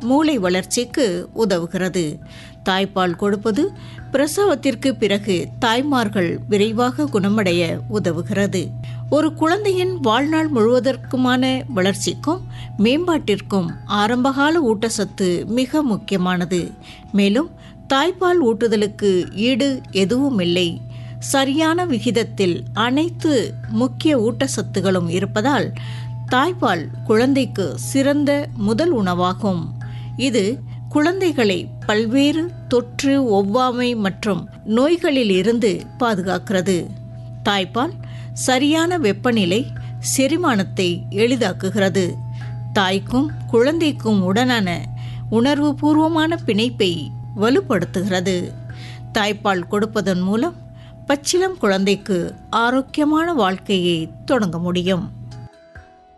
மூளை வளர்ச்சிக்கு உதவுகிறது தாய்ப்பால் கொடுப்பது பிரசவத்திற்கு பிறகு தாய்மார்கள் விரைவாக குணமடைய உதவுகிறது ஒரு குழந்தையின் வாழ்நாள் முழுவதற்குமான வளர்ச்சிக்கும் மேம்பாட்டிற்கும் ஆரம்பகால ஊட்டச்சத்து மிக முக்கியமானது மேலும் தாய்ப்பால் ஊட்டுதலுக்கு ஈடு எதுவும் இல்லை சரியான விகிதத்தில் அனைத்து முக்கிய ஊட்டச்சத்துகளும் இருப்பதால் தாய்ப்பால் குழந்தைக்கு சிறந்த முதல் உணவாகும் இது குழந்தைகளை பல்வேறு தொற்று ஒவ்வாமை மற்றும் நோய்களில் இருந்து பாதுகாக்கிறது தாய்ப்பால் சரியான வெப்பநிலை செரிமானத்தை எளிதாக்குகிறது தாய்க்கும் குழந்தைக்கும் உடனான உணர்வுபூர்வமான பிணைப்பை வலுப்படுத்துகிறது தாய்ப்பால் கொடுப்பதன் மூலம் பச்சிளம் குழந்தைக்கு ஆரோக்கியமான வாழ்க்கையை தொடங்க முடியும்